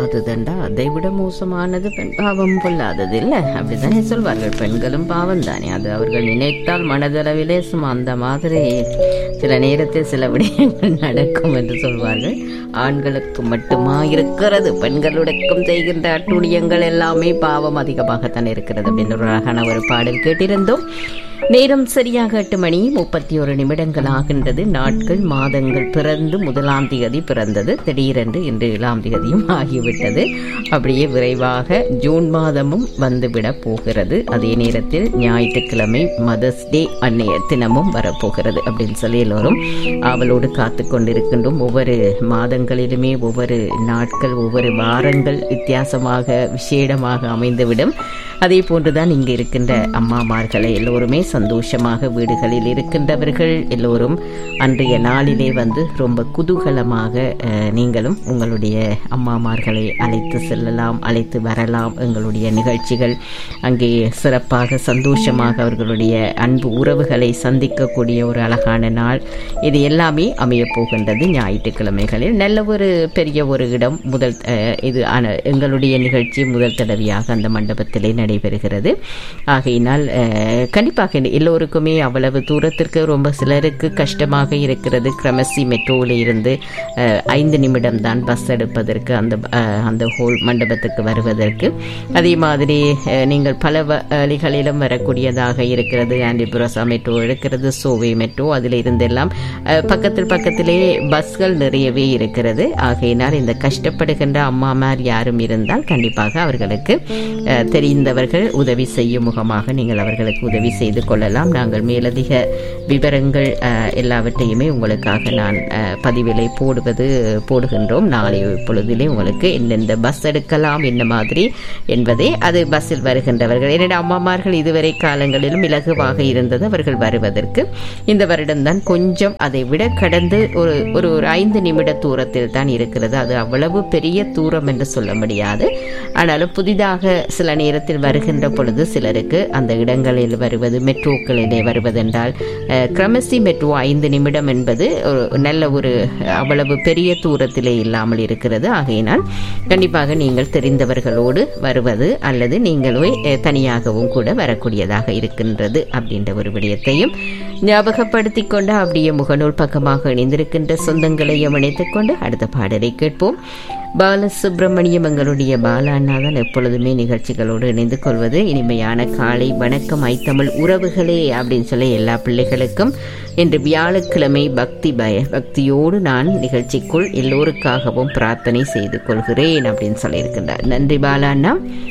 பொல்லாததுண்டா அதை விட மோசமானது பெண் பாவம் பொல்லாதது இல்லை அப்படித்தானே சொல்வார்கள் பெண்களும் பாவம் தானே அது அவர்கள் நினைத்தால் மனதளவிலே சும்மா அந்த மாதிரி சில நேரத்தில் சில விடயங்கள் நடக்கும் என்று சொல்வார்கள் ஆண்களுக்கு மட்டுமா இருக்கிறது பெண்களுடைக்கும் செய்கின்ற அட்டுழியங்கள் எல்லாமே பாவம் அதிகமாகத்தான் இருக்கிறது அப்படின்னு ஒரு அழகான ஒரு பாடல் கேட்டிருந்தோம் நேரம் சரியாக எட்டு மணி முப்பத்தி ஒரு நிமிடங்கள் ஆகின்றது நாட்கள் மாதங்கள் பிறந்து முதலாம் திகதி பிறந்தது திடீரென்று இன்று ஏழாம் திகதியும் ஆகிவிட்டது அப்படியே விரைவாக ஜூன் மாதமும் வந்துவிட போகிறது அதே நேரத்தில் ஞாயிற்றுக்கிழமை மதர்ஸ் டே அன்னைய தினமும் வரப்போகிறது அப்படின்னு சொல்லி எல்லோரும் ஆவலோடு காத்து கொண்டிருக்கின்றோம் ஒவ்வொரு மாதங்களிலுமே ஒவ்வொரு நாட்கள் ஒவ்வொரு வாரங்கள் வித்தியாசமாக விசேடமாக அமைந்துவிடும் அதே போன்றுதான் இங்கு இருக்கின்ற அம்மாமார்களை எல்லோருமே சந்தோஷமாக வீடுகளில் இருக்கின்றவர்கள் எல்லோரும் அன்றைய நாளிலே வந்து ரொம்ப குதூகலமாக அஹ், நீங்களும் உங்களுடைய அம்மாமார்களை அழைத்து செல்லலாம் அழைத்து வரலாம் எங்களுடைய நிகழ்ச்சிகள் அங்கே சிறப்பாக சந்தோஷமாக அவர்களுடைய அன்பு உறவுகளை சந்திக்கக்கூடிய ஒரு அழகான நாள் இது எல்லாமே அமையப் போகின்றது ஞாயிற்றுக்கிழமைகளில் நல்ல ஒரு பெரிய ஒரு இடம் முதல் அஹ், இது அன- எங்களுடைய நிகழ்ச்சி முதல் தடவையாக அந்த மண்டபத்திலே நடைபெறுகிறது ஆகையினால் அஹ், கண்டிப்பாக எல்லோருக்குமே அவ்வளவு தூரத்திற்கு ரொம்ப சிலருக்கு கஷ்டமாக இருக்கிறது கிரமசி மெட்ரோவில் இருந்து அஹ், ஐந்து நிமிடம் தான் பஸ் எடுப்பதற்கு அந்த அஹ், அந்த ஹோல் மண்டபத்துக்கு வருவதற்கு அதே மாதிரி அஹ், நீங்கள் பல வ- வழிகளிலும் வரக்கூடியதாக இருக்கிறது ஆண்டிபுரசா மெட்ரோ இருக்கிறது சோவே மெட்ரோ அதில் இருந்தெல்லாம் அஹ், பக்கத்தில் பக்கத்திலே பஸ்கள் நிறையவே இருக்கிறது ஆகையினால் இந்த கஷ்டப்படுகின்ற அம்மாமார் யாரும் இருந்தால் கண்டிப்பாக அவர்களுக்கு அஹ், தெரிந்தவர்கள் உதவி செய்யும் முகமாக நீங்கள் அவர்களுக்கு உதவி செய்து கொள்ளலாம் நாங்கள் மேலதிக விவரங்கள் அஹ், எல்லாவற்றையுமே உங்களுக்காக நான் அஹ், பதிவிலை போடுவது போடுகின்றோம் நாளை பொழுதிலே உங்களுக்கு எந்தெந்த பஸ் எடுக்கலாம் என்ன மாதிரி என்பதை அது பஸ்ஸில் வருகின்றவர்கள் என்னுடைய அம்மாமார்கள் இதுவரை காலங்களிலும் இலகுவாக இருந்தது அவர்கள் வருவதற்கு இந்த வருடம்தான் கொஞ்சம் அதை விட கடந்து ஒரு ஒரு ஒரு ஐந்து நிமிட தூரத்தில் தான் இருக்கிறது அது அவ்வளவு பெரிய தூரம் என்று சொல்ல முடியாது ஆனாலும் புதிதாக சில நேரத்தில் வருகின்ற பொழுது சிலருக்கு அந்த இடங்களில் வருவது மெட்ரோக்களிலே வருவதென்றால் அஹ், கிரமசி மெட்ரோ ஐந்து நிமிடம் என்பது ஒரு நல்ல ஒரு அவ்வளவு பெரிய தூரத்திலே இல்லாமல் இருக்கிறது ஆகையினால் கண்டிப்பாக நீங்கள் தெரிந்தவர்களோடு வருவது அல்லது நீங்களே அஹ், தனியாகவும் கூட வரக்கூடியதாக இருக்கின்றது அப்படின்ற ஒரு விடயத்தையும் ஞாபகப்படுத்திக் கொண்டு அப்படியே முகநூல் பக்கமாக இணைந்திருக்கின்ற சொந்தங்களையும் இணைத்துக் கொண்டு அடுத்த பாடலை கேட்போம் பாலசுப்ரமணியம் எங்களுடைய பாலா அண்ணா தான் எப்பொழுதுமே நிகழ்ச்சிகளோடு இணைந்து கொள்வது இனிமையான காலை வணக்கம் ஐத்தமிழ் உறவுகளே அப்படின்னு சொல்லி எல்லா பிள்ளைகளுக்கும் இன்று வியாழக்கிழமை பக்தி பய பக்தியோடு நான் நிகழ்ச்சிக்குள் எல்லோருக்காகவும் பிரார்த்தனை செய்து கொள்கிறேன் அப்படின்னு சொல்லியிருக்கின்றார் நன்றி பாலா அண்ணா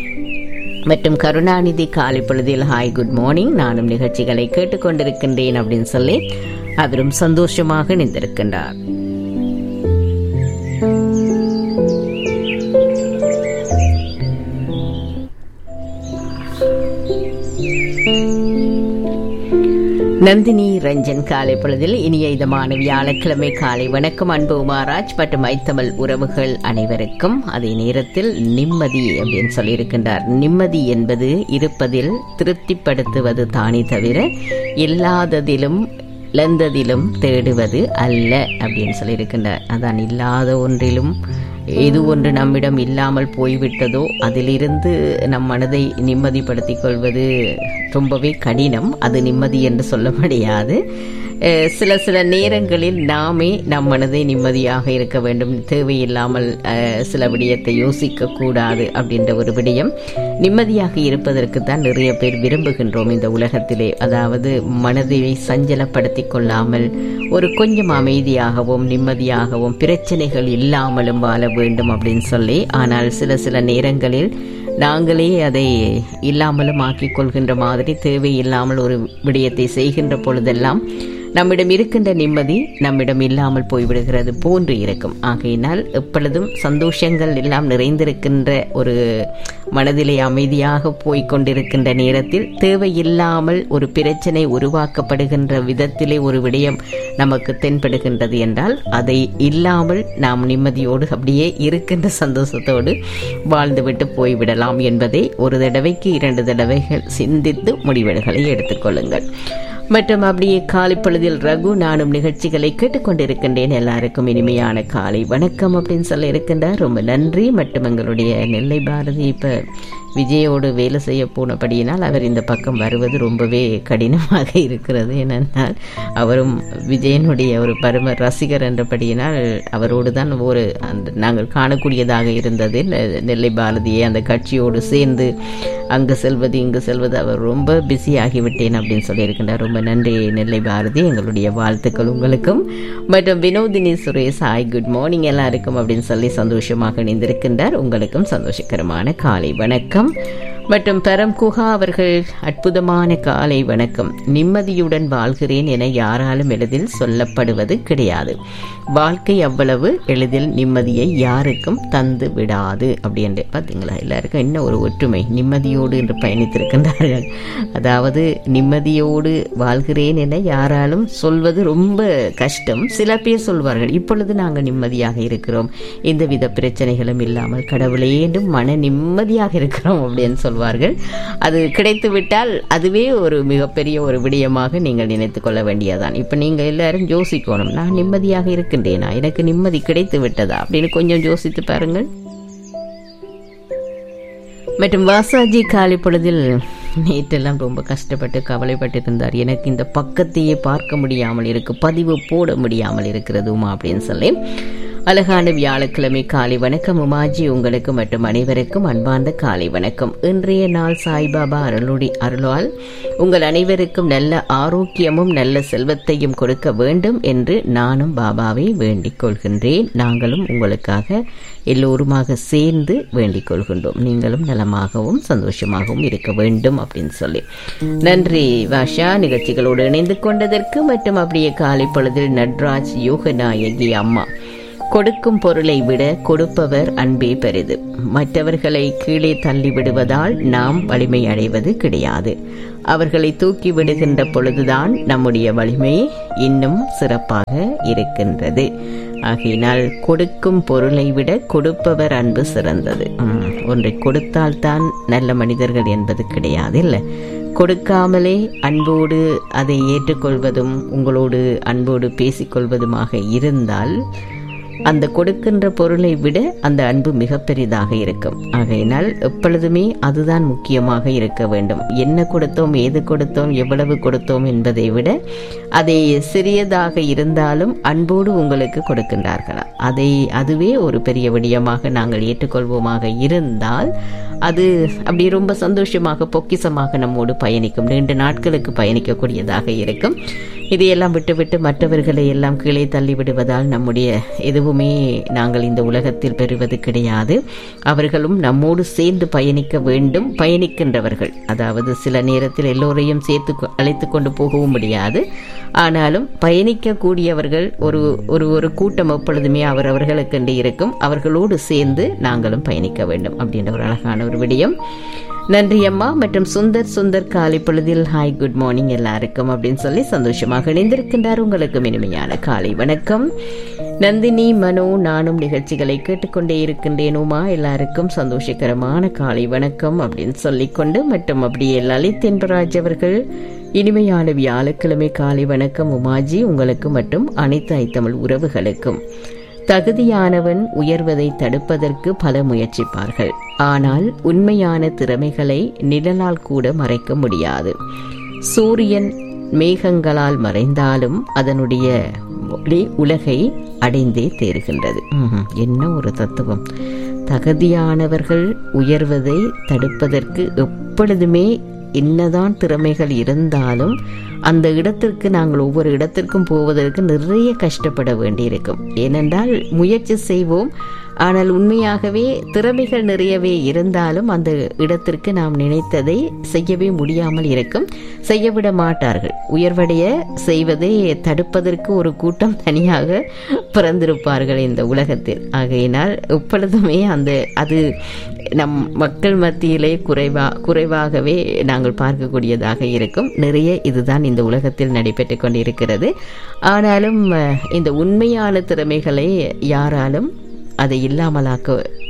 மற்றும் கருணாநிதி காலை பொழுதில் ஹாய் குட் மார்னிங் நானும் நிகழ்ச்சிகளை கேட்டுக்கொண்டிருக்கின்றேன் அப்படின்னு சொல்லி அவரும் சந்தோஷமாக இணைந்திருக்கின்றார் நந்தினி ரஞ்சன் காலை பொழுதில் இனிய இதமான வியாழக்கிழமை காலை வணக்கம் அன்பு உமாராஜ் மற்றும் ஐத்தமிழ் உறவுகள் அனைவருக்கும் அதே நேரத்தில் நிம்மதி அப்படின்னு சொல்லியிருக்கின்றார் நிம்மதி என்பது இருப்பதில் திருப்திப்படுத்துவது தானே தவிர இல்லாததிலும் இழந்ததிலும் தேடுவது அல்ல அப்படின்னு சொல்லியிருக்கின்றார் அதான் இல்லாத ஒன்றிலும் எது ஒன்று நம்மிடம் இல்லாமல் போய்விட்டதோ அதிலிருந்து நம் மனதை நிம்மதிப்படுத்திக் கொள்வது ரொம்பவே கடினம் அது நிம்மதி என்று சொல்ல முடியாது அஹ் சில சில நேரங்களில் நாமே நம் மனதை நிம்மதியாக இருக்க வேண்டும் தேவையில்லாமல் அஹ், சில விடயத்தை யோசிக்க கூடாது அப்படின்ற ஒரு விடயம் நிம்மதியாக இருப்பதற்கு தான் நிறைய பேர் விரும்புகின்றோம் இந்த உலகத்திலே அதாவது மனதை சஞ்சலப்படுத்திக் கொள்ளாமல் ஒரு கொஞ்சம் அமைதியாகவும் நிம்மதியாகவும் பிரச்சனைகள் இல்லாமலும் வாழ வேண்டும் அப்படின்னு சொல்லி ஆனால் சில சில நேரங்களில் நாங்களே அதை இல்லாமலும் ஆக்கிக் கொள்கின்ற மாதிரி தேவையில்லாமல் ஒரு விடயத்தை செய்கின்ற பொழுதெல்லாம் நம்மிடம் இருக்கின்ற நிம்மதி நம்மிடம் இல்லாமல் போய்விடுகிறது போன்று இருக்கும் ஆகையினால் எப்பொழுதும் சந்தோஷங்கள் எல்லாம் நிறைந்திருக்கின்ற ஒரு மனதிலே அமைதியாக போய்க் கொண்டிருக்கின்ற நேரத்தில் தேவையில்லாமல் ஒரு பிரச்சனை உருவாக்கப்படுகின்ற விதத்திலே ஒரு விடயம் நமக்கு தென்படுகின்றது என்றால் அதை இல்லாமல் நாம் நிம்மதியோடு அப்படியே இருக்கின்ற சந்தோஷத்தோடு வாழ்ந்துவிட்டு போய்விடலாம் என்பதை ஒரு தடவைக்கு இரண்டு தடவைகள் சிந்தித்து முடிவுகளை எடுத்துக்கொள்ளுங்கள் மற்றும் அப்படியே காலை பொழுதில் ரகு நானும் நிகழ்ச்சிகளை கேட்டுக்கொண்டிருக்கின்றேன் எல்லாருக்கும் இனிமையான காலை வணக்கம் அப்படின்னு சொல்லி இருக்கின்றார் ரொம்ப நன்றி மற்றும் எங்களுடைய நெல்லை பாரதி இப்ப விஜயோடு வேலை செய்ய போனபடியினால் அவர் இந்த பக்கம் வருவது ரொம்பவே கடினமாக இருக்கிறது ஏனென்றால் அவரும் விஜயனுடைய ஒரு பரம ரசிகர் என்றபடியினால் அவரோடு தான் ஒரு அந்த நாங்கள் காணக்கூடியதாக இருந்தது நெ- நெல்லை பாரதியை அந்த கட்சியோடு சேர்ந்து அங்கு செல்வது இங்கு செல்வது அவர் ரொம்ப பிஸி ஆகிவிட்டேன் அப்படின்னு சொல்லியிருக்கின்றார் ரொம்ப நன்றி நெல்லை பாரதி எங்களுடைய வாழ்த்துக்கள் உங்களுக்கும் மற்றும் Vinodhini Suresh hi good morning எல்லாருக்கும் அப்படின்னு சொல்லி சந்தோஷமாக இணைந்திருக்கின்றார் உங்களுக்கும் சந்தோஷகரமான காலை வணக்கம் மற்றும் பெரம் குஹா அவர்கள் அற்புதமான காலை வணக்கம் நிம்மதியுடன் வாழ்கிறேன் என யாராலும் எளிதில் சொல்லப்படுவது கிடையாது வாழ்க்கை அவ்வளவு எளிதில் நிம்மதியை யாருக்கும் தந்து விடாது அப்படின்ட்டு பார்த்தீங்களா எல்லாருக்கும் என்ன ஒரு ஒற்றுமை நிம்மதியோடு என்று பயணித்திருக்கின்றார்கள் அதாவது நிம்மதியோடு வாழ்கிறேன் என யாராலும் சொல்வது ரொம்ப கஷ்டம் சில பேர் சொல்வார்கள் இப்பொழுது நாங்கள் நிம்மதியாக இருக்கிறோம் எந்தவித பிரச்சனைகளும் இல்லாமல் கடவுளே என்றும் மன நிம்மதியாக இருக்கிறோம் அப்படின்னு சொல்வார்கள் அது கிடைத்து விட்டால் அதுவே ஒரு மிகப்பெரிய ஒரு விடயமாக நீங்கள் நினைத்துக் கொள்ள வேண்டியதான் இப்போ நீங்கள் எல்லாரும் யோசிக்கணும் நான் நிம்மதியாக இருக்கின்றேனா எனக்கு நிம்மதி கிடைத்து விட்டதா அப்படின்னு கொஞ்சம் யோசித்து பாருங்கள் மற்றும் வாசாஜி காலை பொழுதில் நேற்றெல்லாம் ரொம்ப கஷ்டப்பட்டு கவலைப்பட்டு இருந்தார் எனக்கு இந்த பக்கத்தையே பார்க்க முடியாமல் இருக்கு பதிவு போட முடியாமல் இருக்கிறது உமா அப்படின்னு சொல்லி அழகான வியாழக்கிழமை காலை வணக்கம் உமாஜி உங்களுக்கு மற்றும் அனைவருக்கும் அன்பார்ந்த காலை வணக்கம் இன்றைய நாள் சாய்பாபா அருளுடி அருளால் உங்கள் அனைவருக்கும் நல்ல ஆரோக்கியமும் நல்ல செல்வத்தையும் கொடுக்க வேண்டும் என்று நானும் பாபாவை வேண்டிக் கொள்கின்றேன் நாங்களும் உங்களுக்காக எல்லோருமாக சேர்ந்து வேண்டிக் கொள்கின்றோம் நீங்களும் நலமாகவும் சந்தோஷமாகவும் இருக்க வேண்டும் அப்படின்னு சொல்லி நன்றி வாஷா நிகழ்ச்சிகளோடு இணைந்து கொண்டதற்கு மற்றும் அப்படியே காலை பொழுதில் நட்ராஜ் யோகநாயகி அம்மா கொடுக்கும் பொருளை விட கொடுப்பவர் அன்பே பெரிது மற்றவர்களை கீழே தள்ளி விடுவதால் நாம் வலிமை அடைவது கிடையாது அவர்களை தூக்கி விடுகின்ற பொழுதுதான் நம்முடைய வலிமை இன்னும் சிறப்பாக இருக்கின்றது ஆகையினால் கொடுக்கும் பொருளை விட கொடுப்பவர் அன்பு சிறந்தது உம், ஒன்றை கொடுத்தால்தான் நல்ல மனிதர்கள் என்பது கிடையாது இல்லை கொடுக்காமலே அன்போடு அதை ஏற்றுக்கொள்வதும் உங்களோடு அன்போடு பேசிக்கொள்வதுமாக இருந்தால் அந்த கொடுக்கின்ற பொருளை விட அந்த அன்பு மிக பெரிதாக இருக்கும் ஆகையினால் எப்பொழுதுமே அதுதான் முக்கியமாக இருக்க வேண்டும் என்ன கொடுத்தோம் ஏது கொடுத்தோம் எவ்வளவு கொடுத்தோம் என்பதை விட அதை சிறியதாக இருந்தாலும் அன்போடு உங்களுக்கு கொடுக்கின்றார்களா அதை அதுவே ஒரு பெரிய விடயமாக நாங்கள் ஏற்றுக்கொள்வோமாக இருந்தால் அது அப்படி ரொம்ப சந்தோஷமாக பொக்கிசமாக நம்மோடு பயணிக்கும் நீண்ட நாட்களுக்கு பயணிக்கக்கூடியதாக இருக்கும் இதையெல்லாம் விட்டுவிட்டு மற்றவர்களை எல்லாம் கீழே தள்ளி விடுவதால் நம்முடைய எதுவுமே நாங்கள் இந்த உலகத்தில் பெறுவது கிடையாது அவர்களும் நம்மோடு சேர்ந்து பயணிக்க வேண்டும் பயணிக்கின்றவர்கள் அதாவது சில நேரத்தில் எல்லோரையும் சேர்த்து கொ- அழைத்து கொண்டு போகவும் முடியாது ஆனாலும் பயணிக்கக்கூடியவர்கள் ஒரு ஒரு ஒரு கூட்டம் எப்பொழுதுமே அவரவர்களுக்கென்று இருக்கும் அவர்களோடு சேர்ந்து நாங்களும் பயணிக்க வேண்டும் அப்படின்ற ஒரு அழகான ஒரு விடயம் நன்றி அம்மா மற்றும் சுந்தர் சுந்தர் காலை பொழுதில் ஹாய் குட் மார்னிங் எல்லாருக்கும் அப்படின்னு சொல்லி சந்தோஷமாக இணைந்திருக்கின்றார் உங்களுக்கும் இனிமையான காலை வணக்கம் நந்தினி மனோ நானும் நிகழ்ச்சிகளை கேட்டுக்கொண்டே இருக்கின்றேன் உமா எல்லாருக்கும் சந்தோஷகரமான காலை வணக்கம் அப்படின்னு சொல்லிக்கொண்டு மற்றும் அப்படியே லலித் என்பராஜ் அவர்கள் இனிமையான வியாழக்கிழமை காலை வணக்கம் உமாஜி உங்களுக்கு மற்றும் அனைத்து ஐத்தமிழ் உறவுகளுக்கும் தகுதியானவன் உயர்வதை தடுப்பதற்கு பல முயற்சிப்பார்கள் ஆனால் உண்மையான திறமைகளை நிழலால் கூட மறைக்க முடியாது சூரியன் மேகங்களால் மறைந்தாலும் அதனுடைய ஒளி உலகை அடைந்தே தேறுகின்றது ம்ஹும். என்ன ஒரு தத்துவம் தகுதியானவர்கள் உயர்வதை தடுப்பதற்கு எப்பொழுதுமே என்னதான் திறமைகள் இருந்தாலும் அந்த இடத்திற்கு நாங்கள் ஒவ்வொரு இடத்திற்கும் போவதற்கு நிறைய கஷ்டப்பட வேண்டியிருக்கும் ஏனென்றால் முயற்சி செய்வோம் ஆனால் உண்மையாகவே திறமைகள் நிறையவே இருந்தாலும் அந்த இடத்திற்கு நாம் நினைத்ததை செய்யவே முடியாமல் இருக்கும் செய்யவிட மாட்டார்கள் உயர்வடைய செய்வதை தடுப்பதற்கு ஒரு கூட்டம் தனியாக பிறந்திருப்பார்கள் இந்த உலகத்தில் ஆகையினால் எப்பொழுதுமே அந்த அது நம் மக்கள் மத்தியிலே குறைவா குறைவாகவே நாங்கள் பார்க்கக்கூடியதாக இருக்கும் நிறைய இதுதான் இந்த உலகத்தில் நடைபெற்று கொண்டிருக்கிறது ஆனாலும் அஹ், இந்த உண்மையான திறமைகளை யாராலும் அதை இல்லாமலாக்க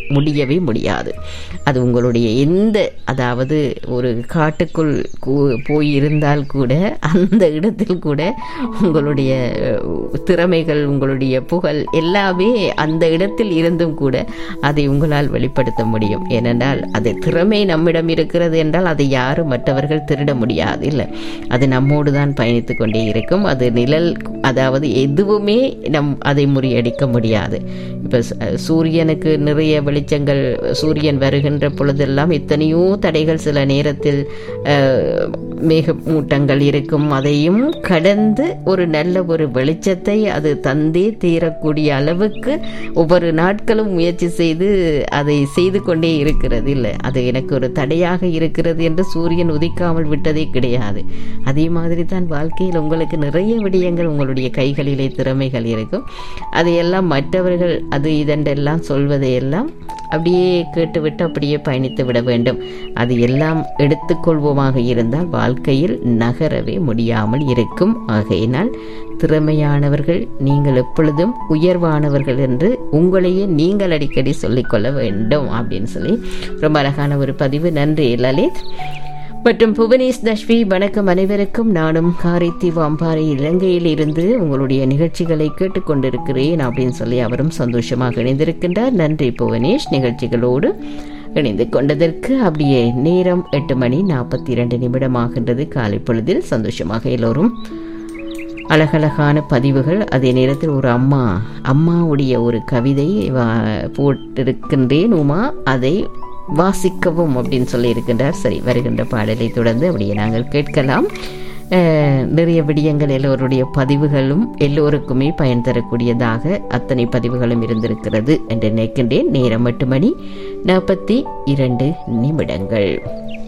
முடியவே முடியாது அது உங்களுடைய எந்த அதாவது ஒரு காட்டுக்குள் கூ- போய் இருந்தால் கூட அந்த இடத்தில் கூட உங்களுடைய அஹ், திறமைகள் உங்களுடைய புகழ் எல்லாமே அந்த இடத்தில் இருந்தும் கூட அதை உங்களால் வெளிப்படுத்த முடியும் ஏனென்றால் அது திறமை நம்மிடம் இருக்கிறது என்றால் அதை யாரும் மற்றவர்கள் திருட முடியாது இல்லை அது நம்மோடு தான் பயணித்து கொண்டே இருக்கும் அது நிழல் அதாவது எதுவுமே நம் அதை முறியடிக்க முடியாது இப்போ சூரியனுக்கு நிறைய வெளிச்சங்கள் சூரியன் வருகின்ற பொழுதெல்லாம் எத்தனையோ தடைகள் சில நேரத்தில் அஹ், மேகமூட்டங்கள் இருக்கும் அதையும் கடந்து ஒரு நல்ல ஒரு வெளிச்சத்தை அது தந்தே தீரக்கூடிய அளவுக்கு ஒவ்வொரு நாட்களும் முயற்சி செய்து அதை செய்து கொண்டே இருக்கிறது இல்லை அது எனக்கு ஒரு தடையாக இருக்கிறது என்று சூரியன் உதிக்காமல் விட்டதே கிடையாது அதே மாதிரி தான் வாழ்க்கையில் உங்களுக்கு நிறைய விடயங்கள் உங்களுடைய கைகளிலே திறமைகள் இருக்கும் அதையெல்லாம் மற்றவர்கள் அது இதென்றெல்லாம் சொல்வதையெல்லாம் அப்படியே கேட்டுவிட்டு அப்படியே பயணித்து விட வேண்டும் அது எல்லாம் எடுத்துக்கொள்வோமாக இருந்தால் வாழ்க்கையில் நகரவே முடியாமல் இருக்கும் ஆகையினால் திறமையானவர்கள் நீங்கள் எப்பொழுதும் உயர்வானவர்கள் என்று உங்களையே நீங்கள் அடிக்கடி சொல்லிக்கொள்ள வேண்டும் அப்படின்னு சொல்லி ரொம்ப அழகான ஒரு பதிவு நன்றி லலித் மற்றும் புவனேஷ் தஷ்வி வணக்கம் அனைவருக்கும் நானும் காரைத்தீவு அம்பாறை இலங்கையில் இருந்து உங்களுடைய நிகழ்ச்சிகளை கேட்டுக்கொண்டிருக்கிறேன் அப்படின்னு சொல்லி அவரும் சந்தோஷமாக இணைந்திருக்கின்றார் நன்றி புவனேஷ் நிகழ்ச்சிகளோடு இணைந்து கொண்டதற்கு அப்படியே நேரம் எட்டு மணி நாற்பத்தி இரண்டு நிமிடம் ஆகின்றது காலை பொழுதில் சந்தோஷமாக எல்லோரும் அழகழகான பதிவுகள் அதே நேரத்தில் ஒரு அம்மா அம்மாவுடைய ஒரு கவிதை வா- போட்டிருக்கின்றேன் உமா அதை வாசிக்கவும் அப்படின்னு சொல்லி இருக்கின்றார் சரி வருகின்ற பாடலை தொடர்ந்து அப்படியே நாங்கள் கேட்கலாம் அஹ், நிறைய விடயங்கள் எல்லோருடைய பதிவுகளும் எல்லோருக்குமே பயன் தரக்கூடியதாக அத்தனை பதிவுகளும் இருந்திருக்கிறது என்று நினைக்கின்றேன் நேரம் எட்டு மணி நாற்பத்தி இரண்டு நிமிடங்கள்